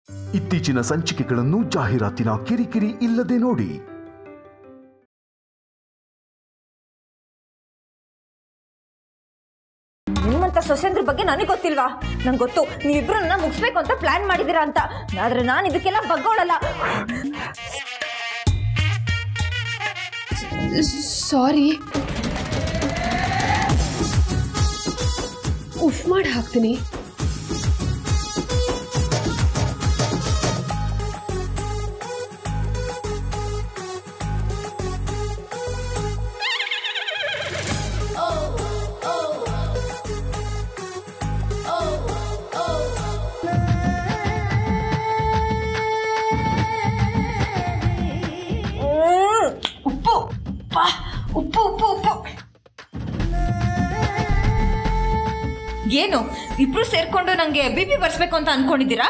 ಇತ್ತೀಚಿನ ಸಂಚಿಕೆಗಳನ್ನು ಜಾಹೀರಾತಿನ ಕಿರಿಕಿರಿ ಇಲ್ಲದೆ ನೋಡಿ ನಿಮ್ಮಂತ ಸೊಸೆಂದ್ರ ಬಗ್ಗೆ ನನಗೆ ಗೊತ್ತಿಲ್ವಾ ನಂಗೆ ಗೊತ್ತು ನೀವಿಬ್ರು ನನ್ನ ಮುಗಿಸ್ಬೇಕು ಅಂತ ಪ್ಲಾನ್ ಮಾಡಿದೀರಾ ಅಂತ ಆದ್ರೆ ನಾನು ಇದಕ್ಕೆಲ್ಲ ಬಗ್ಗೋಳಲ್ಲ ಸಾರಿ ಉಫ್ ಮಾಡಿ ಹಾಕ್ತೀನಿ ಹ್ಮ್, ಉಪ್ಪು ಪಾ, ಉಪ್ಪು ಉಪ್ಪು ಉಪ್ಪು ಏನು ಇಬ್ರು ಸೇರ್ಕೊಂಡು ನಂಗೆ ಬಿ ಪಿ ಬರ್ಸ್ಬೇಕು ಅಂತ ಅನ್ಕೊಂಡಿದ್ದೀರಾ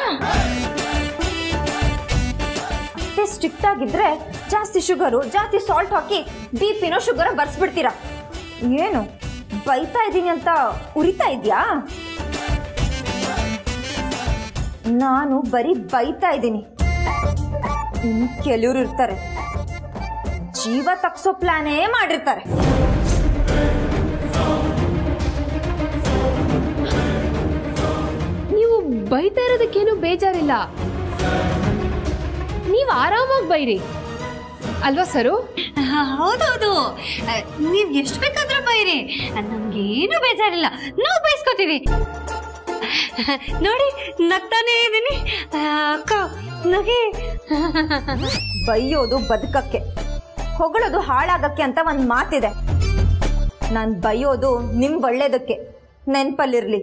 ಅಷ್ಟೇ ಸ್ಟ್ರಿಕ್ಟ್ ಆಗಿದ್ರೆ ಜಾಸ್ತಿ ಶುಗರು ಜಾಸ್ತಿ ಸಾಲ್ಟ್ ಹಾಕಿ ಬಿ ಪಿನೋ ಶುಗರ್ ಬರ್ಸ್ಬಿಡ್ತೀರಾ ಏನು ಬೈತಾ ಇದ್ದೀನಿ ಅಂತ ಉರಿತಾ ಇದೆಯಾ ನಾನು ಬರೀ ಬೈತಾ ಇದ್ದೀನಿ ಇನ್ನು ಕೆಲವ್ರು ಇರ್ತಾರೆ ಜೀವ ತಗ್ಸೋ ಪ್ಲಾನೇ ಮಾಡಿರ್ತಾರೆ ನೀವು ಬೈತಾ ಇರೋದಕ್ಕೇನು ಬೇಜಾರಿಲ್ಲ ನೀವು ಆರಾಮಾಗಿ ಬೈರಿ ಅಲ್ವಾ ಸರು ಹೌದೌದು ನೀವು ಎಷ್ಟು ಬೇಕಾದ್ರೂ ಬೈರಿ ನಮ್ಗೇನು ಬೇಜಾರಿಲ್ಲ ನಾವು ಬಯಸ್ಕೋತೀವಿ ನೋಡಿ ನಗ್ತಾನೇ ಇದ್ದೀನಿ ಅಕ್ಕ ನಗೆ ಬೈಯೋದು ಬದುಕಕ್ಕೆ ಹೊಗಳೋದು ಹಾಳಾಗಕ್ಕೆ ಅಂತ ಒಂದು ಮಾತಿದೆ ನಾನು ಬೈಯೋದು ನಿಮ್ ಒಳ್ಳೇದಕ್ಕೆ ನೆನ್ಪಲ್ಲಿರ್ಲಿ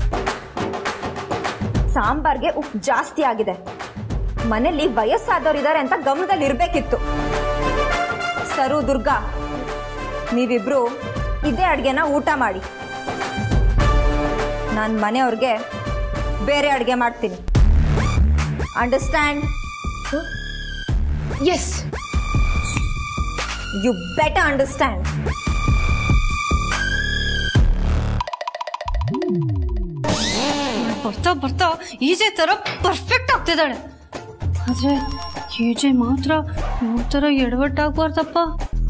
ಸಾಂಬಾರ್ಗೆ ಉಪ್ಪು ಜಾಸ್ತಿ ಆಗಿದೆ ಮನೇಲಿ ವಯಸ್ಸಾದವರಿದ್ದಾರೆ ಅಂತ ಗಮನದಲ್ಲಿ ಇರ್ಬೇಕಿತ್ತು ಸರು ದುರ್ಗಾ ನೀವಿಬ್ರು ಇದೇ ಅಡ್ಗೆನ ಊಟ ಮಾಡಿ ನಾನು ಮನೆಯವ್ರಿಗೆ ಬೇರೆ ಅಡುಗೆ ಮಾಡ್ತೀನಿ understand yes you better understand ಬರ್ತಾ ಬರ್ತಾ ಈಜೆ ತರ ಪರ್ಫೆಕ್ಟ್ ಆಗ್ತಿದ್ದಾಳೆ ಆದ್ರೆ ಈಜೆ ಮಾತ್ರ ಯಾವ ಥರ ಎಡವಟ್ಟಾಗ್ಬಾರ್ದಪ್ಪ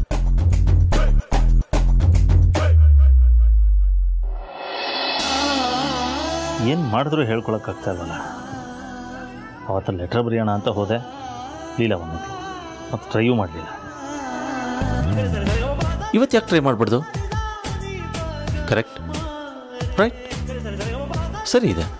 ಏನು ಮಾಡಿದ್ರೂ ಹೇಳ್ಕೊಳಕ್ಕಾಗ್ತಾ ಇಲ್ಲಲ್ಲ ಅವತ್ತು ಲೆಟ್ರ್ ಬರೆಯೋಣ ಅಂತ ಹೋದೆ ಲೀಲಾ ಬಂದಿದ್ಲು ಮತ್ತು ಟ್ರೈಯೂ ಮಾಡಲಿಲ್ಲ ಇವತ್ತು ಯಾಕೆ ಟ್ರೈ ಮಾಡಬಾರ್ದು ಕರೆಕ್ಟ್ ರೈಟ್ ಸರಿ ಇದೆ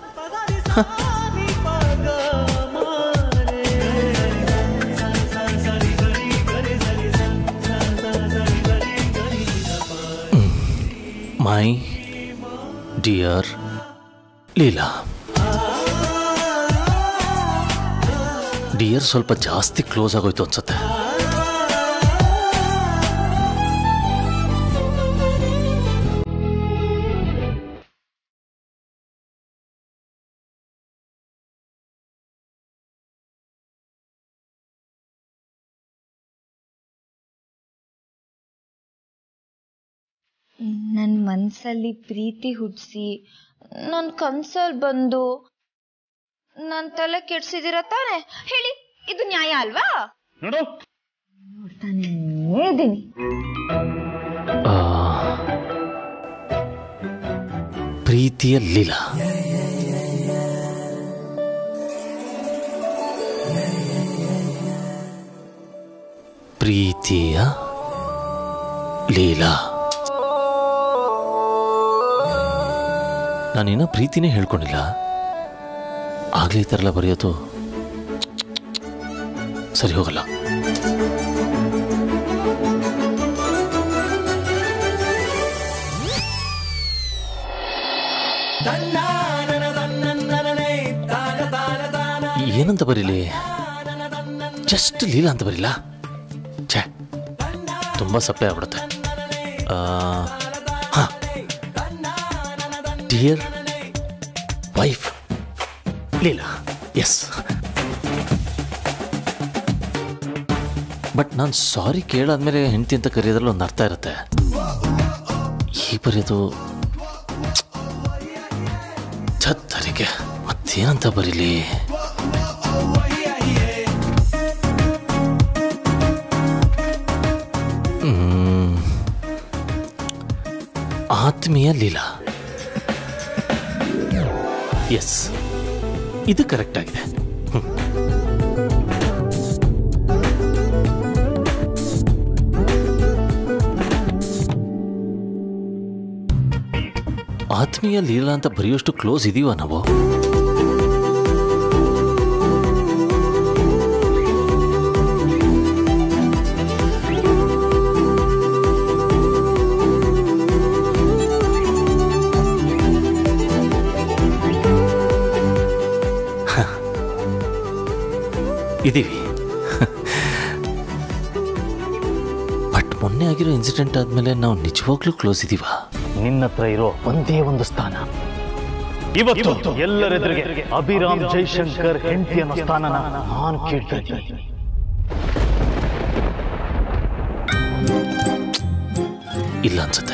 ಮೈ ಡಿಯರ್ ಲೀಲಾ ಡಿಯರ್ ಸ್ವಲ್ಪ ಜಾಸ್ತಿ ಕ್ಲೋಸ್ ಆಗೋಯ್ತು ಅನ್ಸುತ್ತೆ ನನ್ನ ಮನಸ್ಸಲ್ಲಿ ಪ್ರೀತಿ ಹುಟ್ಟಿಸಿ ನನ್ನ ಕನ್ಸಲ್ಲಿ ಬಂದು ನನ್ನ ತಲೆ ಕೆಡ್ಸಿದಿರ ತಾನೆ ಹೇಳಿ ಇದು ನ್ಯಾಯ ಅಲ್ವಾ ನೋಡು ನೋಡ್ತಾನೇ ಇದ್ದೀನಿ ಆ, ಪ್ರೀತಿಯ ಲೀಲಾ ಪ್ರೀತಿಯ ಲೀಲಾ ನಾನಿನ್ನ ಪ್ರೀತಿನೇ ಹೇಳ್ಕೊಂಡಿಲ್ಲ ಆಗ್ಲೇ ಈ ಥರ ಎಲ್ಲ ಬರೆಯೋದು ಸರಿ ಹೋಗಲ್ಲ ಏನಂತ ಬರೀಲಿ ಜಸ್ಟ್ ಲೀಲಾ ಅಂತ ಬರೀಲ್ಲ ಛೇ ತುಂಬ ಸಪ್ಪೆ ಆಗ್ಬಿಡುತ್ತೆ ಹಾಂ dear wife Leela yes but ನಾನು ಸಾರಿ ಕೇಳಾದ್ಮೇಲೆ ಹೆಂಡತಿ ಅಂತ ಕರೆಯೋದ್ರಲ್ಲಿ ಒಂದು ಅರ್ಥ ಇರುತ್ತೆ ಈ ಬರೆಯೋದು ಛತ್ತರಿಗೆ ಮತ್ತೇನಂತ ಬರೀಲಿ ಆತ್ಮೀಯ ಲೀಲಾ ಎಸ್ ಇದು ಕರೆಕ್ಟ್ ಆಗಿದೆ ಹ್ಮ್. ಆತ್ಮೀಯ ಲೀಲಾ ಅಂತ ಬರೆಯೋಷ್ಟು ಕ್ಲೋಸ್ ಇದೀವ ನಾವು ಇದೀವಿ ಬಟ್ ಮೊನ್ನೆ ಆಗಿರೋ ಇನ್ಸಿಡೆಂಟ್ ಆದ್ಮೇಲೆ ನಾವು ನಿಜವಾಗ್ಲೂ ಕ್ಲೋಸ್ ಇದೀವ ನಿನ್ನ ಹತ್ರ ಇರೋ ಒಂದೇ ಒಂದು ಸ್ಥಾನ ಇವತ್ತು ಎಲ್ಲರೆದುರಿಗೆ ಅಭಿರಾಮ್ ಜೈಶಂಕರ್ ಹೆಂಡತಿ ಅನ್ನೋ ಸ್ಥಾನನ ನಾನು ಕೇಳ್ತಾ ಇದ್ದೀನಿ ಇಲ್ಲ ಅನ್ಸುತ್ತೆ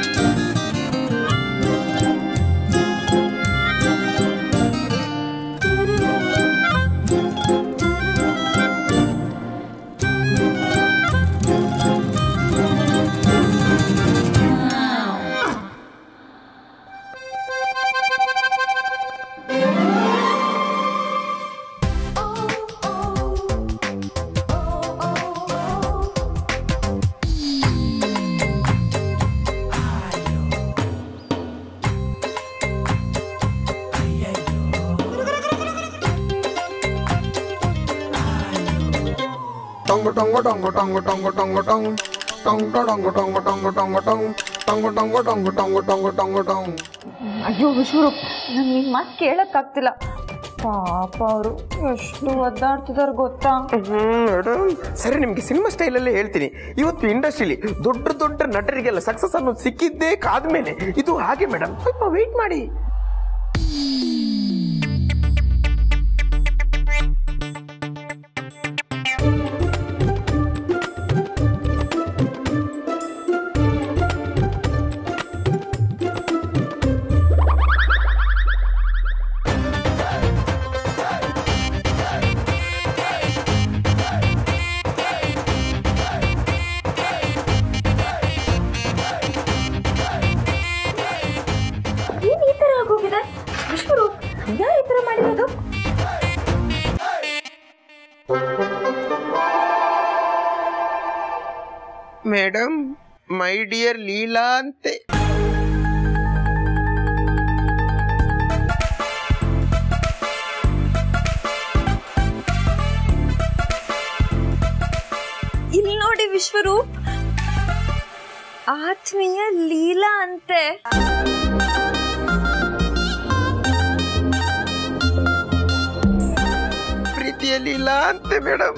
Tongo tongo tongo tongo tongo tongo tong. Tongo tongo tongo tongo tongo tong. Tongo tongo tongo tongo tongo tongo tong. ಅಯ್ಯೋ ವಿಶ್ವರೂಪ್ ನಂಗೆ ನಿನ್ನ ಮಾತು ಕೇಳಕ್ಕಾಗ್ತಿಲ್ಲ ಪಾಪ ಅವರು ಎಷ್ಟು ಒದ್ದಾಡ್ತಿದಾರೆ ಗೊತ್ತಾ ಮೇಡಮ್ ಸರಿ ನಿಮ್ಗೆ ಸಿನಿಮಾ ಸ್ಟೈಲಲ್ಲೇ ಹೇಳ್ತೀನಿ ಇವತ್ತು ಇಂಡಸ್ಟ್ರಿಲಿ ದೊಡ್ಡ ದೊಡ್ಡ ನಟರಿಗೆಲ್ಲ ಸಕ್ಸಸ್ ಅನ್ನೋದು ಸಿಕ್ಕಿದ್ದೇ ಕಾದ್ಮೇಲೆ ಇದು ಹಾಗೆ ಮೇಡಮ್ ಸ್ವಲ್ಪ ವೆಯ್ಟ್ ಮಾಡಿ ಏನ್ ಈ ತರ ಆಗೋಗಿದೆ ವಿಶ್ವರೂಪ್ ಯಾರು ಈ ತರ ಮಾಡಿರೋದು ಮೇಡಮ್ ಮೈ ಡಿಯರ್ ಲೀಲಾ ಅಂತೆ ಇಲ್ಲಿ ನೋಡಿ ವಿಶ್ವರೂಪ್ ಆತ್ಮೀಯ ಲೀಲಾ ಅಂತೆ ಪ್ರೀತಿಯ ಲೀಲಾ ಅಂತೆ ಮೇಡಮ್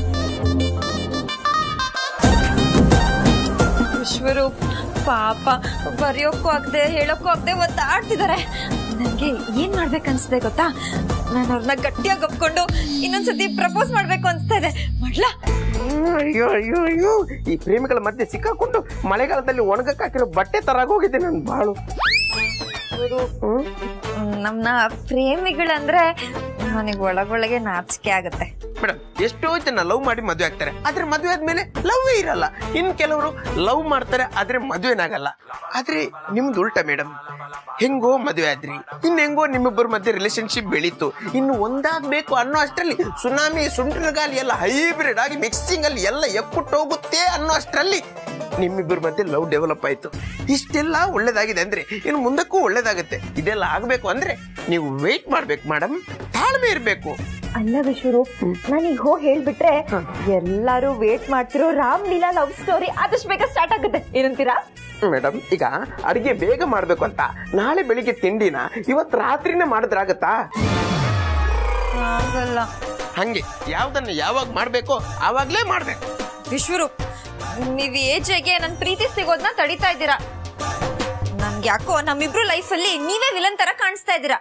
ವಿಶ್ವರೂಪ್ ಪಾಪ ಬರೆಯೋಕ್ಕೂ ಆಗದೆ ಹೇಳೋಕ್ಕೂ ಆಗದೆ ಒದ್ದಾಡ್ತಿದ್ದಾರೆ ನನಗೆ ಏನ್ ಮಾಡ್ಬೇಕನ್ಸ್ದೆ ಗೊತ್ತಾ ನಾನು ಅವ್ರನ್ನ ಗಟ್ಟಿಯಾಗಿ ಒಪ್ಕೊಂಡು ಇನ್ನೊಂದ್ಸತಿ ಪ್ರಪೋಸ್ ಮಾಡ್ಬೇಕು ಅನ್ಸ್ತಾ ಇದೆ ಮಾಡ್ಲಾ ಹ್ಮ್, ಅಯ್ಯೋ ಅಯ್ಯೋ ಅಯ್ಯೋ ಈ ಪ್ರೇಮಿಗಳ ಮಧ್ಯೆ ಸಿಕ್ಕಾಕೊಂಡು ಮಳೆಗಾಲದಲ್ಲಿ ಒಣಗಕ್ಕೆ ಹಾಕಿರೋ ಬಟ್ಟೆ ತರಾಗೋಗಿದೆ ನನ್ ಬಾಳು ಹ್ಮ್? ನಮ್ನ ಪ್ರೇಮಿಗಳಂದ್ರೆ ನನಗೆ ಒಳಗೊಳಗೆ ನಾಚಿಕೆ ಆಗುತ್ತೆ ಮೇಡಮ್ ಎಷ್ಟೋ ಜನ ಲವ್ ಮಾಡಿ ಮದುವೆ ಆಗ್ತಾರೆ ಆದ್ರೆ ಮದುವೆ ಆದ್ಮೇಲೆ ಲವ್ ಇರಲ್ಲ ಇನ್ ಕೆಲವರು ಲವ್ ಮಾಡ್ತಾರೆ ಆದ್ರೆ ಮದುವೆನಾಗಲ್ಲ ಆದ್ರೆ ನಿಮ್ದು ಉಲ್ಟ ಮೇಡಮ್ ಹೆಂಗೋ ಮದುವೆ ಆದ್ರಿ ಇನ್ ಹೆಂಗೋ ನಿಮ್ಮಿಬ್ಬರ ಮಧ್ಯೆ ರಿಲೇಶನ್ಶಿಪ್ ಬೆಳೀತು ಇನ್ನು ಒಂದಾಗ್ಬೇಕು ಅನ್ನೋ ಅಷ್ಟರಲ್ಲಿ ಸುನಾಮಿ ಸುಂಟರ ಗಾಲಿ ಎಲ್ಲ ಹೈಬ್ರಿಡ್ ಆಗಿ ಮಿಕ್ಸಿಂಗ್ ಅಲ್ಲಿ ಎಲ್ಲ ಎಕ್ಕುಟ್ಟು ಹೋಗುತ್ತೆ ಅನ್ನೋ ಅಷ್ಟರಲ್ಲಿ ನಿಮ್ಮಿಬ್ಬರ ಮಧ್ಯೆ ಲವ್ ಡೆವಲಪ್ ಆಯ್ತು ಇಷ್ಟೆಲ್ಲ ಒಳ್ಳೇದಾಗಿದೆ ಅಂದ್ರೆ ಇನ್ನು ಮುಂದಕ್ಕೂ ಒಳ್ಳೇದಾಗುತ್ತೆ ಇದೆಲ್ಲ ಆಗ್ಬೇಕು ಅಂದ್ರೆ ನೀವು ವೇಟ್ ಮಾಡ್ಬೇಕು ಮೇಡಮ್ ತಾಳ್ಮೆ ಇರ್ಬೇಕು ಅಲ್ಲ ವಿಶ್ವರೂಪ್ ನಾನೀಗ ಹೋಗಿ ಹೇಳ್ಬಿಟ್ರೆ ಎಲ್ಲಾರು ವೇಟ್ ಮಾಡ್ತಿರೋ ರಾಮ್ ಲೀಲಾ ಲವ್ ಸ್ಟೋರಿ ಆದಷ್ಟು ಬೇಗ ಸ್ಟಾರ್ಟ್ ಆಗುತ್ತೆ ಏನಂತೀರಾ ಮೇಡಮ್ ಈಗ ಅಡಿಗೆ ಬೇಗ ಮಾಡ್ಬೇಕು ಅಂತ ನಾಳೆ ಬೆಳಿಗ್ಗೆ ತಿಂಡಿನ ಇವತ್ ರಾತ್ರಿನೇ ಮಾಡಿದ್ರಾಗತ್ತಾ ಆಗಲ್ಲ ಹಂಗೆ ಯಾವ್ದನ್ನ ಯಾವಾಗ ಮಾಡ್ಬೇಕೋ ಆವಾಗ್ಲೇ ಮಾಡ್ಬೇಕು ವಿಶ್ವರೂಪ್ ನೀವ್ ಏಜೆಗೆ ನನ್ ಪ್ರೀತಿ ಸಿಗೋದ್ನ ತಡಿತಾ ಇದ್ದೀರಾ ನನ್ಗೆ ಯಾಕೋ ನಮ್ಮಿಬ್ರು ಲೈಫಲ್ಲಿ ನೀವೇ ವಿಲನ್ ತರ ಕಾಣಿಸ್ತಾ ಇದ್ದೀರಾ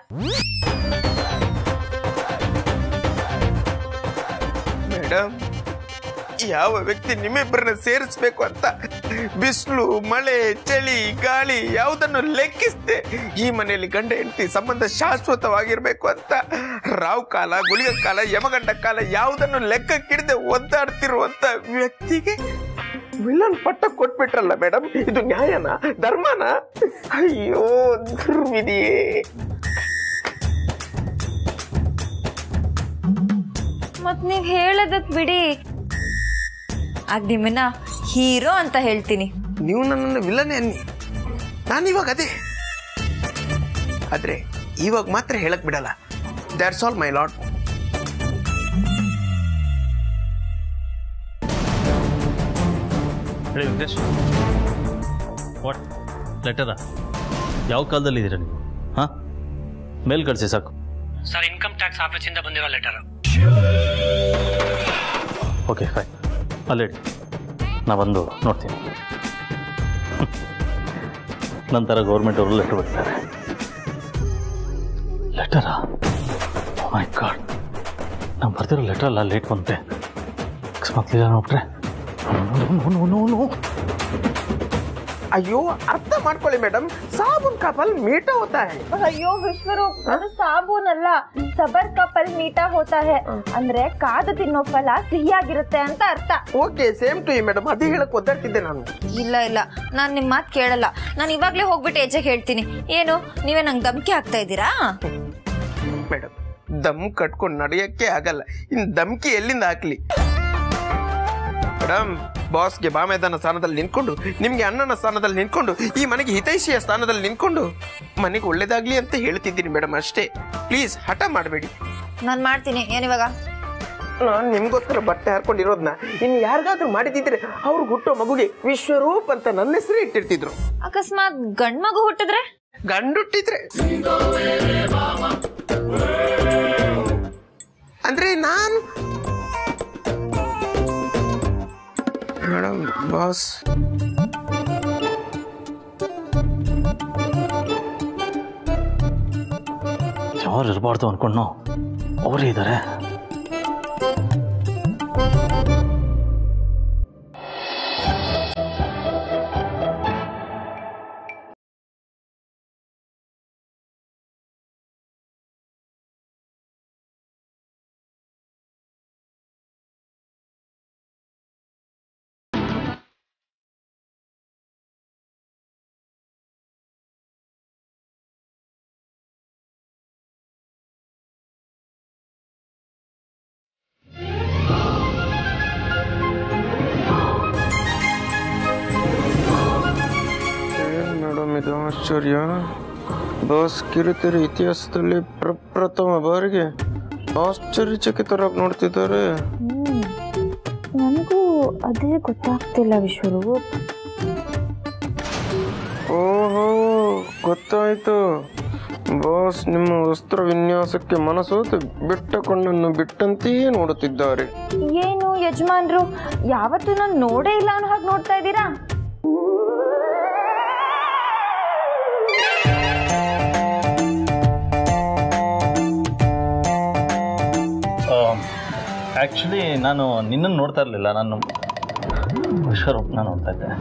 ಮೇಡಮ್ ಯಾವ ವ್ಯಕ್ತಿ ನಿಮ್ಮಿಬ್ಬರನ್ನ ಸೇರಿಸ್ಬೇಕು ಅಂತ ಬಿಸಿಲು ಮಳೆ ಚಳಿ ಗಾಳಿ ಯಾವುದನ್ನು ಲೆಕ್ಕಿಸದೆ ಈ ಮನೆಯಲ್ಲಿ ಗಂಡ ಹೆಂಡತಿ ಸಂಬಂಧ ಶಾಶ್ವತವಾಗಿರ್ಬೇಕು ಅಂತ ರಾವ್ ಕಾಲ ಗುಳಿಗ ಕಾಲ ಯಮಗಂಡ ಕಾಲ ಯಾವುದನ್ನು ಲೆಕ್ಕಕ್ಕಿಡದೆ ಒದ್ದಾಡ್ತಿರುವಂತ ವ್ಯಕ್ತಿಗೆ ವಿಲನ್ ಪಟ್ಟ ಕೊಟ್ಬಿಟ್ರಲ್ಲ ಮೇಡಮ್ ಇದು ನ್ಯಾಯನ ಧರ್ಮನ ಅಯ್ಯೋ ದುರ್ವಿಧಿಯೇ ಮತ್ ನೀವ್ ಹೇಳದಕ್ ಬಿಡಿ ಆಗ ನಿಮ್ಮನ್ನ ಹೀರೋ ಅಂತ ಹೇಳ್ತೀನಿ ನೀವು ನನ್ನನ್ನು ವಿಲನೇ ಅನ್ನಿ ನಾನು ಇವಾಗ ಅದೇ ಆದ್ರೆ ಇವಾಗ ಮಾತ್ರ ಹೇಳಕ್ ಬಿಡಲ್ಲ ದ್ಯಾಟ್ಸ್ ಆಲ್ ಮೈ ಲಾಟ್ ಹೇಳಿ ವೆಂಕಟೇಶ್ ವಾಟ್ ಲೆಟರಾ ಯಾವ ಕಾಲದಲ್ಲಿ ಇದ್ದೀರಾ ನೀವು ಹಾಂ ಮೇಲ್ ಕಳಿಸಿ ಸಾಕು ಸರ್ ಇನ್ಕಮ್ ಟ್ಯಾಕ್ಸ್ ಆಫೀಸಿಂದ ಬಂದಿರೋ ಲೆಟರ್ ಓಕೆ ಫೈನ್ ಅಲ್ಲಿಡಿ ನಾ ಬಂದು ನೋಡ್ತೀನಿ ನಂತರ ಗೌರ್ಮೆಂಟ್ ಅವರು ಲೆಟರ್ ಬರ್ತಾರೆ ಲೆಟರಾ ಮೈ ಗಾಡ್ ನಾನು ಬರ್ತಿರೋ ಲೆಟರ್ ಅಲ್ಲ ಲೇಟ್ ಬಂತೆ ಅಕಸ್ಮಾತ್ ಇಲ್ಲ ನೋಡ್ರೆ ಅಯ್ಯೋ ಅರ್ಥ ಮಾಡ್ಕೊಳ್ಳಿ ಮೇಡಮ್ ಸಾಬೂನ್ ಕಪಲ್ ಮೀಟ ಹೋತಾ ಹೈ ಅಯ್ಯೋ ವಿಶ್ವರೂಪ್ ಅದು ಸಾಬೂನ್ ಅಲ್ಲ ಸಬರ್ ಕಪಲ್ ಮೀಟಾ ಹೋತಾ ಹೇ ಅಂದ್ರೆ ಕಾದು ತಿನ್ನೋ ಫಲ ಸಿಹಿಯಾಗಿರುತ್ತೆ ಅಂತ ಅರ್ಥ okay same to you madam ಅದೇ ಹೇಳಕ್ ಒದ್ದಾಡ್ತಿದ್ದೆ ನಾನು ಇಲ್ಲ ಇಲ್ಲ ನಾನ್ ನಿಮ್ ಮಾತ್ ಕೇಳಲ್ಲ ನಾನು ಇವಾಗ್ಲೇ ಹೋಗ್ಬಿಟ್ಟು ಹೆಜ್ಜೆ ಹೇಳ್ತೀನಿ ಏನು ನೀವೇ ನಂಗೆ ಧಮ್ಕಿ ಹಾಕ್ತಾ ಇದ್ದೀರಾ ಮೇಡಮ್ ದಮ್ ಕಟ್ಕೊಂಡು ನಡೆಯಕ್ಕೆ ಆಗಲ್ಲ ಇನ್ ಧಮ್ಕಿ ಎಲ್ಲಿಂದ ಹಾಕ್ಲಿ ಮೇಡಮ್ ಬಾಸ್ಗೆ ಬಾಮೇದನ ಸ್ಥಾನದಲ್ಲಿ ನಿಂತ್ಕೊಂಡು ನಿಮ್ಗೆ ಅಣ್ಣನ ಸ್ಥಾನದಲ್ಲಿ ನಿಂತ್ಕೊಂಡು ಈ ಮನೆಗೆ ಹಿತೈಷಿಯ ಸ್ಥಾನದಲ್ಲಿ ನಿಂತ್ಕೊಂಡು ಮನೆಗೆ ಒಳ್ಳೇದಾಗ್ಲಿ ಅಂತ ಹೇಳ್ತಿದ್ದೀನಿ ಮೇಡಮ್ ಅಷ್ಟೇ ಪ್ಲೀಸ್ ಹಠ ಮಾಡಬೇಡಿ ನಾನ್ ಮಾಡ್ತೀನಿ ಏನಿವಾಗ ನಾನು ನಿಮ್ಗೋಸ್ಕರ ಬಟ್ಟೆ ಹಾಕೊಂಡಿರೋದ್ನ ಇನ್ ಯಾರಿಗಾದ್ರೂ ಮಾಡಿದಿದ್ರೆ ಅವ್ರು ಹುಟ್ಟೋ ಮಗುಗೆ ವಿಶ್ವರೂಪ್ ಅಂತ ನನ್ನ ಹೆಸರು ಇಟ್ಟಿರ್ತಿದ್ರು ಅಕಸ್ಮಾತ್ ಗಂಡ್ ಮಗು ಹುಟ್ಟಿದ್ರೆ ಗಂಡುಟ್ಟಿದ್ರೆ ಅಂದ್ರೆ ನಾನು ಮೇಡಮ್ ಬಾಸ್ ಯಾರು ಇರಬಾರ್ದು ಅನ್ಕೊಂಡು ಅವರೇ ಇದ್ದಾರೆ ಮೇಡಮ್ ಇದು ಆಶ್ಚರ್ಯ ಬಾಸ್ ಕಿರುತೆರೆ ಇತಿಹಾಸದಲ್ಲಿ ಪ್ರಪ್ರಥಮ ಬಾರಿಗೆ ಆಶ್ಚರ್ಯಚಕಿತರಾಗಿ ನೋಡ್ತಿದ್ದಾರೆ ನನಗೂ ಅದೇ ಗೊತ್ತಾಗ್ತಿಲ್ಲ ವಿಶ್ವರೂಪ್ ಓಹೋ ಗೊತ್ತಾಯ್ತು ಬಾಸ್ ನಿಮ್ಮ ವಸ್ತ್ರ ವಿನ್ಯಾಸಕ್ಕೆ ಮನಸೋತು ಬಿಟ್ಟ ಕೊಂಡನ್ನು ಬಿಟ್ಟಂತೆಯೇ ನೋಡುತ್ತಿದ್ದಾರೆ ಏನು ಯಜಮಾನ್ರು ಯಾವತ್ತೂ ನಾನು ನೋಡೇ ಇಲ್ಲ ಅನ್ನೋ ಹಾಗೆ ನೋಡ್ತಾ ಇದ್ದೀರಾ ಆ್ಯಕ್ಚುಲಿ ನಾನು ನಿನ್ನನ್ನು ನೋಡ್ತಾ ಇರಲಿಲ್ಲ ನಾನು ವಿಶ್ವರೂಪ್ನ ನೋಡ್ತಾ ಇದ್ದೆ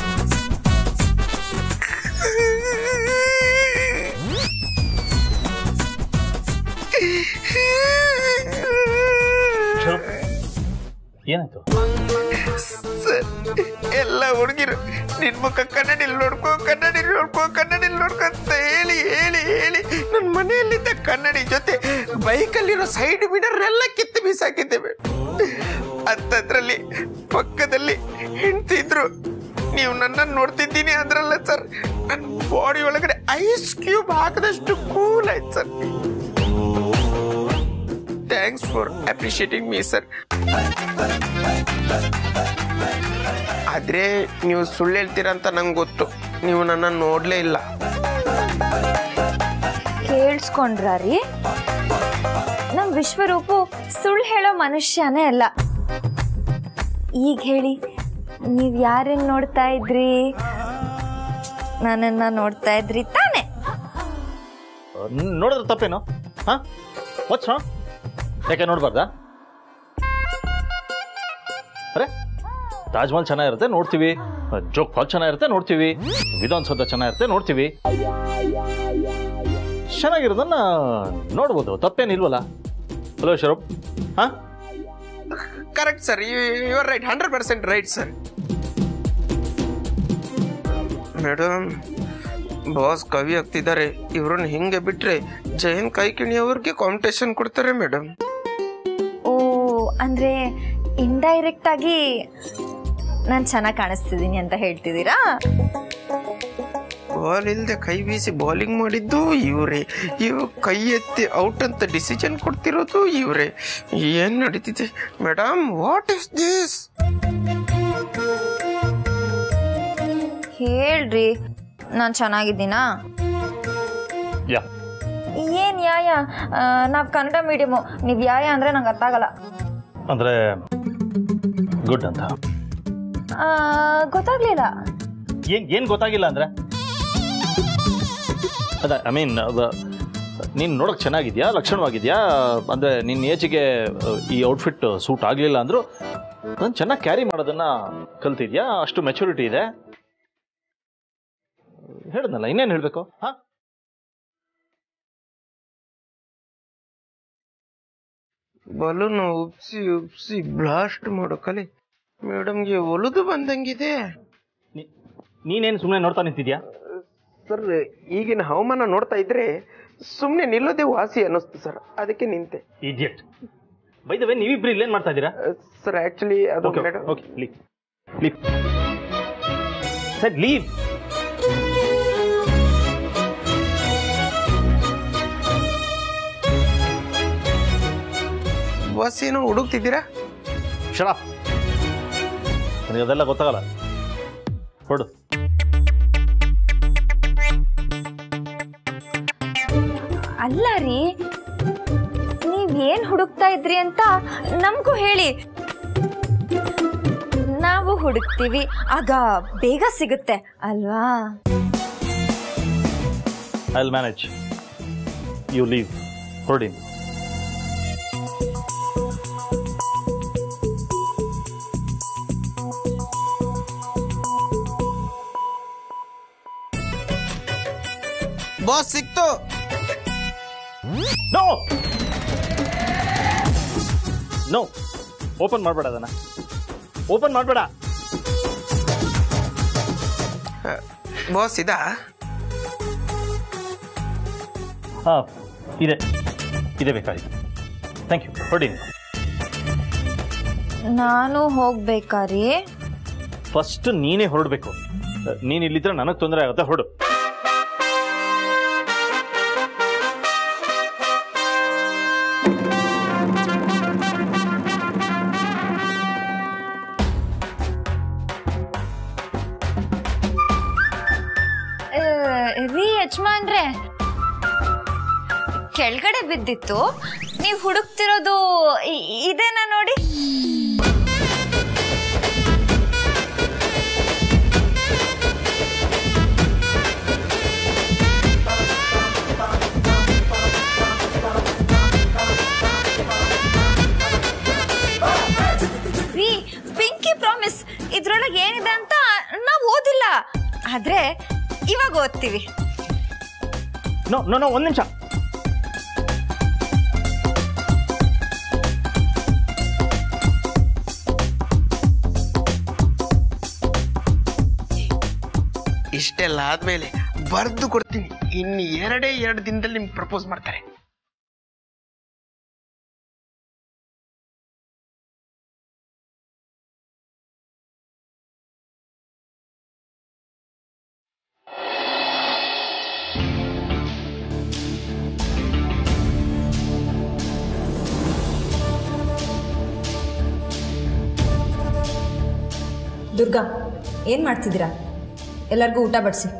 ವಿಶ್ವರೂಪ್ ಏನಾಯ್ತು ಸರ್ ಎಲ್ಲ ಹುಡುಗಿರು ನಿನ್ ಮುಖ ಕನ್ನಡಿಲ್ ನೋಡ್ಕೋ ಕನ್ನಡಿಲ್ ನೋಡ್ಕೋ ಕನ್ನಡಿಲ್ ನೋಡ್ಕೋ ಅಂತ ಹೇಳಿ ಹೇಳಿ ಹೇಳಿ ನನ್ನ ಮನೆಯಲ್ಲಿದ್ದ ಕನ್ನಡಿ ಜೊತೆ ಬೈಕಲ್ಲಿರೋ ಸೈಡ್ ಮಿರರ್ ಎಲ್ಲ ಕಿತ್ತು ಬೀಸಾಕಿದ್ದೇವೆ ಅಂತದ್ರಲ್ಲಿ ಪಕ್ಕದಲ್ಲಿ ಹೆಂಡ್ತಿದ್ರು ನೀವು ನನ್ನನ್ನು ನೋಡ್ತಿದ್ದೀನಿ ಅಂದ್ರಲ್ಲ ಸರ್ ನನ್ನ ಬಾಡಿ ಒಳಗಡೆ ಐಸ್ ಕ್ಯೂಬ್ ಹಾಕದಷ್ಟು ಕೂಲ್ ಆಯ್ತು sir thanks for appreciating me sir ಆದ್ರೆ ನೀವು ಸುಳ್ಳು ಹೇಳ್ತೀರಾ ಅಂತ ನಂಗೆ ಗೊತ್ತು ನೀವು ನನ್ನ ನೋಡ್ಲೇ ಇಲ್ಲ ಕೇಳಿಸ್ಕೊಂಡ್ರಿ ನಮ್ ವಿಶ್ವರೂಪು ಸುಳ್ಳು ಹೇಳೋ ಮನುಷ್ಯನೇ ಅಲ್ಲ ಈಗ ಹೇಳಿ ನೀವ್ ಯಾರನ್ನ ನೋಡ್ತಾ ಇದ್ರಿ ನನ್ನನ್ನ ನೋಡ್ತಾ ಇದ್ರಿ ತಾನೆ ನ್- ನೋಡಿದ್ರೆ ತಪ್ಪೇನು ಹಾಂ ವಾಟ್ಸ್ ಯಾಕೆ ನೋಡ್ಬಾರ್ದಾ ಅರೆ ತಾಜ್ ಮಹಲ್ ಚೆನ್ನಾಗಿರುತ್ತೆ ನೋಡ್ತೀವಿ ಜೋಗ್ ಫಾಲ್ ಚೆನ್ನಾಗಿರುತ್ತೆ ನೋಡ್ತೀವಿ ವಿಧಾನಸೌಧ ಚೆನ್ನಾಗಿರುತ್ತೆ ನೋಡ್ತೀವಿ ಚೆನ್ನಾಗಿರೋದನ್ನ ನೋಡ್ಬೋದು ತಪ್ಪೇನಿಲ್ವಲ್ಲ ಹಲೋ ಶರೂಪ್ ಹಾಂ correct sir you are right hundred percent right sir madam boss ಕವಿ ಆಗ್ತಿದ್ದಾರೆ ಇವ್ರನ್ನ ಹಿಂಗೆ ಬಿಟ್ರೆ ಜಯಂತ್ ಕೈಕಿಣಿ ಅವ್ರಿಗೆ ಕಾಂಪಿಟೇಷನ್ ಕೊಡ್ತಾರೆ ಮೇಡಮ್ ಓ ಅಂದ್ರೆ ಇಂಡೈರೆಕ್ಟ್ ಆಗಿ ನಾನು ಚೆನ್ನಾಗಿ ಕಾಣಿಸ್ತಿದ್ದೀನಿ ಅಂತ ಹೇಳ್ತಿದ್ದೀರಾ ಬಾಲ್ ಇಲ್ಲದೆ ಕೈ ಬೀಸಿ ಬೌಲಿಂಗ್ ಮಾಡಿದ್ದು ಇವರೇ ಇವ್ ಕೈ ಎತ್ತಿ ಔಟ್ ಅಂತ ಡಿಸಿಷನ್ ಕೊಡ್ತಿರೋದು ಇವರೇ ಏನ್ ನಡೀತಿದೆ ಮೇಡಮ್ ವಾಟ್ ಇಸ್ ದಿಸ್ ಹೇಳ್ರಿ ನಾನು ಚೆನ್ನಾಗಿದ್ದೀನಾ ಯಾ ಏನ್ ಯಾಯ ನಾವು ಕನ್ನಡ ಮೀಡಿಯಮು ನೀವು ಯಾಯ ಅಂದ್ರೆ ನಂಗೆ ಅರ್ಥ ಆಗಲ್ಲ ಅಂದರೆ ಗುಡ್ ಅಂತ ಆ, ಗೊತ್ತಾಗ್ಲಿಲ್ಲ ಏನು ಏನು ಗೊತ್ತಾಗಿಲ್ಲ ಅಂದರೆ ಅದ ಐ ಮೀನ್ ನೀನು ನೋಡೋಕೆ ಚೆನ್ನಾಗಿದ್ಯಾ ಲಕ್ಷಣವಾಗಿದೆಯಾ ಅಂದರೆ ನಿನ್ನ ಏಜಿಗೆ ಈ ಔಟ್ಫಿಟ್ ಸೂಟ್ ಆಗಲಿಲ್ಲ ಅಂದರೂ ನಾನು ಚೆನ್ನಾಗಿ ಕ್ಯಾರಿ ಮಾಡೋದನ್ನು ಕಲ್ತಿದ್ಯಾ ಅಷ್ಟು ಮೆಚುರಿಟಿ ಇದೆ ಹೇಳಿದ್ನಲ್ಲ ಇನ್ನೇನು ಹೇಳಬೇಕು ಹಾಂ ಬಲೂನ್ ಉಪ್ಸಿ ಉಪ್ಸಿ ಬ್ಲಾಸ್ಟ್ ಮಾಡೋ ಕಲೆ ಮೇಡಮ್ಗೆ ಒಲಿದು ಬಂದಂಗಿದೆ ನೀನೇನು ಸುಮ್ಮನೆ ನೋಡ್ತಾ ನಿಂತಿದ್ಯಾ ಸರ್ ಈಗಿನ ಹವಾಮಾನ ನೋಡ್ತಾ ಇದ್ರೆ ಸುಮ್ಮನೆ ನಿಲ್ಲೋದೇ ವಾಸಿ ಅನ್ನಿಸ್ತು ಸರ್ ಅದಕ್ಕೆ ನಿಂತೆ ಇಡಿಯಟ್ ಬೈ ದ ವೇ ನೀವಿಬ್ರು ಇಲ್ಲೇನು ಮಾಡ್ತಾ ಇದ್ದೀರಾ ಸರ್ ಆಕ್ಚುಲಿ ಅದು okay madam okay leave leave sir leave ವಾಸಿ ಏನೋ ಹುಡುಕ್ತಿದ್ದೀರಾ ಶರಾ ನನಗೆ ಅದೆಲ್ಲ ಗೊತ್ತಾಗಲ್ಲ ಹೊಡು ಅಲ್ಲ ರೀ ನೀವೇನ್ ಹುಡುಕ್ತಾ ಇದ್ರಿ ಅಂತ ನಮಗೂ ಹೇಳಿ ನಾವು ಹುಡುಕ್ತೀವಿ ಆಗ ಬೇಗ ಸಿಗುತ್ತೆ ಅಲ್ವಾ I will manage you leave ಹೊರಡಿ ಬಾಸ್ ಸಿಕ್ತು ನೋ ನೋ ಓಪನ್ ಮಾಡಬೇಡ ಅದನ್ನ ಓಪನ್ ಮಾಡಬೇಡ ಬಾಸ್ ಇದಾ ಹಾಂ ಇದೆ ಇದೆ ಬೇಕಾಗಿತ್ತು ಥ್ಯಾಂಕ್ ಯು ಹೊರಡಿ ನಾನು ಹೋಗ್ಬೇಕಾ ರೀ ಫಸ್ಟ್ ನೀನೇ ಹೊರಡಬೇಕು ನೀನು ಇಲ್ಲಿದ್ರೆ ನನಗೆ ತೊಂದರೆ ಆಗುತ್ತೆ ಹೊರಡು ಆ, ರೀ ಯಜಮಾನ್ರೆ ಕೆಳಗಡೆ ಬಿದ್ದಿತ್ತು ನೀವು ಹುಡುಕ್ತಿರೋದು ಇ- ಇದೇನಾ ನೋಡಿ ರೀ ಪಿಂಕಿ ಪ್ರಾಮಿಸ್ ಇದ್ರೊಳಗೆ ಏನಿದೆ ಅಂತ ನಾವು ಓದಿಲ್ಲ ಆದ್ರೆ ಇವಾಗ ಓದ್ತೀವಿ ನೋ ನೋ ನೋ ಒಂದು ನಿಮಿಷ ಇಷ್ಟೆಲ್ಲ ಆದ್ಮೇಲೆ ಬರ್ದು ಕೊಡ್ತೀನಿ ಇನ್ನು ಎರಡೇ ಎರಡು ದಿನದಲ್ಲಿ ನಿಮ್ಗೆ ಪ್ರಪೋಸ್ ಮಾಡ್ತಾರೆ ದುರ್ಗಾ ಏನು ಮಾಡ್ತಿದ್ದೀರಾ ಎಲ್ಲರಿಗೂ ಊಟ ಬಡಿಸಿ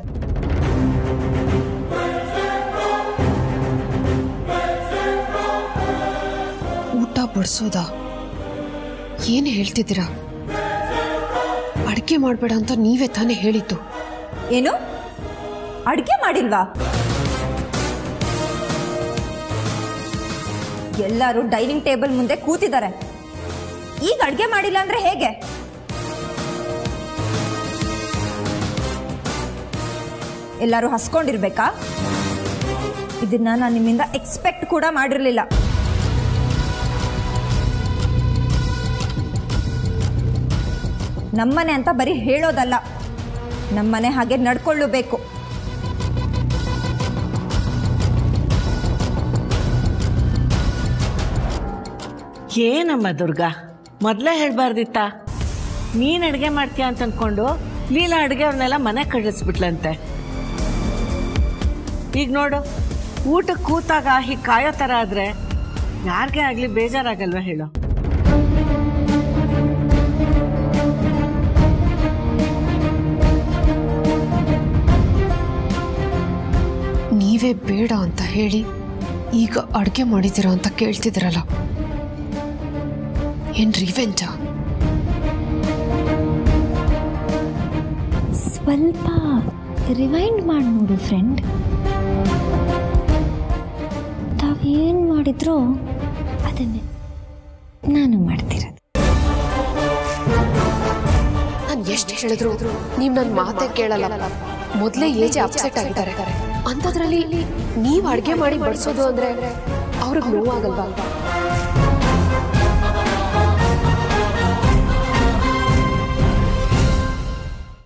ಊಟ ಬಡಿಸೋದಾ ಏನು ಹೇಳ್ತಿದ್ದೀರಾ ಅಡುಗೆ ಮಾಡಬೇಡ ಅಂತ ನೀವೇ ತಾನೇ ಹೇಳಿದ್ದು ಏನು ಅಡುಗೆ ಮಾಡಿಲ್ವಾ ಎಲ್ಲರೂ ಡೈನಿಂಗ್ ಟೇಬಲ್ ಮುಂದೆ ಕೂತಿದ್ದಾರೆ ಈಗ ಅಡುಗೆ ಮಾಡಿಲ್ಲ ಅಂದ್ರೆ ಹೇಗೆ ಎಲ್ಲರೂ ಹಸ್ಕೊಂಡಿರ್ಬೇಕಾ ಇದನ್ನ ನಾನು ನಿಮ್ಮಿಂದ ಎಕ್ಸ್ಪೆಕ್ಟ್ ಕೂಡ ಮಾಡಿರಲಿಲ್ಲ ನಮ್ಮನೆ ಅಂತ ಬರೀ ಹೇಳೋದಲ್ಲ ನಮ್ಮನೆ ಹಾಗೆ ನಡ್ಕೊಳ್ಳಬೇಕು ಏನಮ್ಮ ದುರ್ಗಾ ಮೊದಲೇ ಹೇಳ್ಬಾರ್ದಿತ್ತ ನೀನು ಅಡುಗೆ ಮಾಡ್ತೀಯ ಅಂತ ಅಂದ್ಕೊಂಡು ಲೀಲಾ ಅಡುಗೆ ಅವ್ರನ್ನೆಲ್ಲ ಮನೆ ಕಳಿಸ್ಬಿಟ್ಲಂತೆ ಈಗ ನೋಡು ಊಟಕ್ಕೆ ಕೂತಾಗ ಹೀಗೆ ಕಾಯೋ ಥರ ಆದರೆ ಯಾರಿಗೇ ಆಗಲಿ ಬೇಜಾರಾಗಲ್ವಾ ಹೇಳು ನೀವೇ ಬೇಡ ಅಂತ ಹೇಳಿ ಈಗ ಅಡ್ಗೆ ಮಾಡಿದ್ದೀರಾ ಅಂತ ಕೇಳ್ತಿದ್ದೀರಲ್ಲ ಏನ್ ರಿವೆಂಜಾ ಸ್ವಲ್ಪ ರಿವೈಂಡ್ ಮಾಡಿ ನೋಡು ಫ್ರೆಂಡ್ ತಾವೇನು ಮಾಡಿದ್ರೋ ಅದನ್ನೇ ನಾನು ಮಾಡ್ತಿರೋದು ನಾನು ಎಷ್ಟು ಹೇಳಿದ್ರು ನೀವ್ ನನ್ನ ಮಾತೇ ಕೇಳಲ್ಲ ಮೊದಲೇ ಏಜೆ ಅಪ್ಸೆಟ್ ಆಗಿದ್ದಾರೆ ಅಂಥದ್ರಲ್ಲಿ ನೀವ್ ಅಡ್ಗೆ ಮಾಡಿ ಬಡಿಸೋದು ಅಂದ್ರೆ ಅವ್ರಿಗೆ ನೋವಾಗಲ್ವಾ